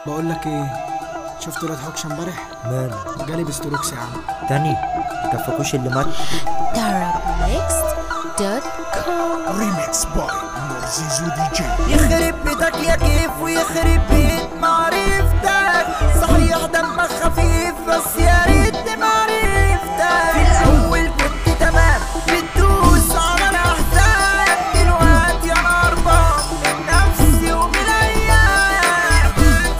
بقول لك ايه شفت ولاد حكش امبارح مال جالي بستروكس يا عم تاني مكفكوش اللي مات DarabMixed.com ريميكس باي مرزيزو دي جي يخرب بيتك يا كيف ويخرب بيت معرفتك صحيح دمك خفيف بس يا ريت معرفتك في الاول كنت تمام بتدوس على الاحزان دلوقتي انا هربان من نفسي ومن الايام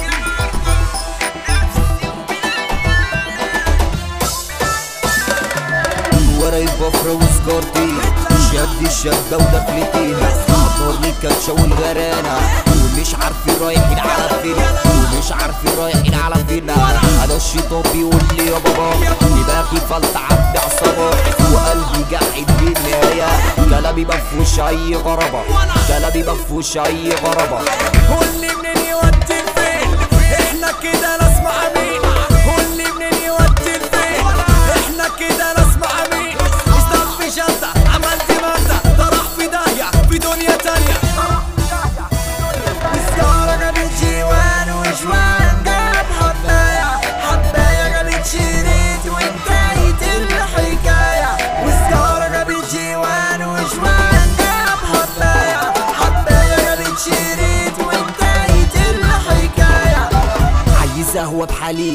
ورا البفرة وسكارتي شد الشدة ودخلتيها عطرني كاتشة والغرانة ومش عارفين رايحين على فين ومش عارفين رايحين على فين هذا الشيطان بيقول لي يا بابا دماغي فلت عبد عصابة وقلبي قاعد بالنهاية كلامي مفهوش أي غرابة كلامي مفهوش أي غرابة قول لي منين يودي فين احنا كده نسمع مين قول لي منين يودي فين احنا كده نسمع مين استاذ في شنطة عملت مادة ده راح في داهية في دنيا تانية السهرة جابت جيوان وجوان جاب حباية حباية جابت شريط وانتهت الحكاية والسهرة جابت جيوان وجوان جاب حباية حباية جابت شريط وانتهت الحكاية عايز قهوة بحليب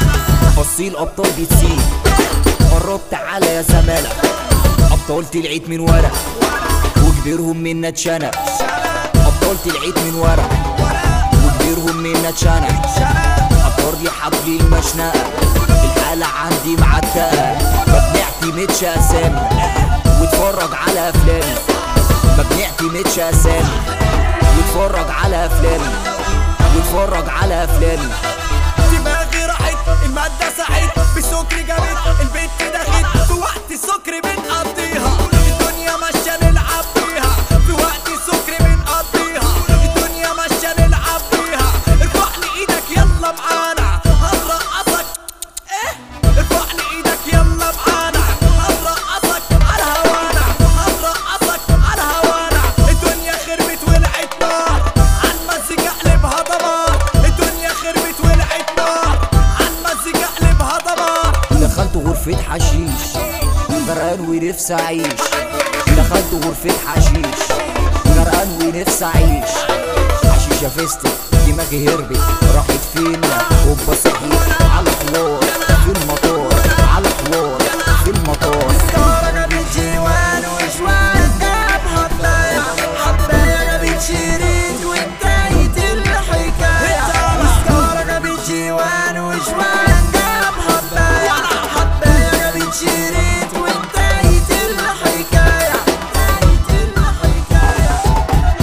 فصيل أبطال بتسيب قرب تعالى يا زمالة أبطال تلعيت من ورا وكبيرهم منا اتشنق أبطال تلعيت من ورا وكبيرهم منا اتشنق أبطال لي حبلي المشنقة الحالة عندي معتقة ما بنعتمدش أسامي واتفرج على أفلامي ما بنعتمدش أسامي واتفرج على أفلامي واتفرج على أفلامي دماغي راحت المادة ساحت بسكر جابت البيت دخلت في وقت السكر بنقضيها الدنيا ماشية نلعب بيها في وقت السكر بنقضيها الدنيا ماشية نلعب بيها ارفع لي ايدك يلا معانا هنرقصك ايه ارفع لي ايدك يلا معانا هنرقصك على هوانا هنرقصك على هوانا الدنيا خربت ولعت نار عن مزيكا قلبها دمار الدنيا خربت ولعت نار عن مزيكا قلبها دمار دخلت غرفة حشيش غرقان ونفسي اعيش دخلت غرفة حشيش غرقان ونفسي اعيش حشيشة فيستك دماغي هربت راحت فين هوبا صحيت على حوار في المطار على حوار في المطار السهرة جابت جيوان وجوان جاب حباية حباية جابت شريط وانتهت الحكاية السهرة جابت جيوان وجوان جاب حباية حباية جابت شريط وانتهت الحكاية انتهت الحكاية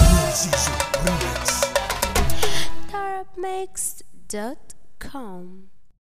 مرزيزو ريميكس DarabMixed.com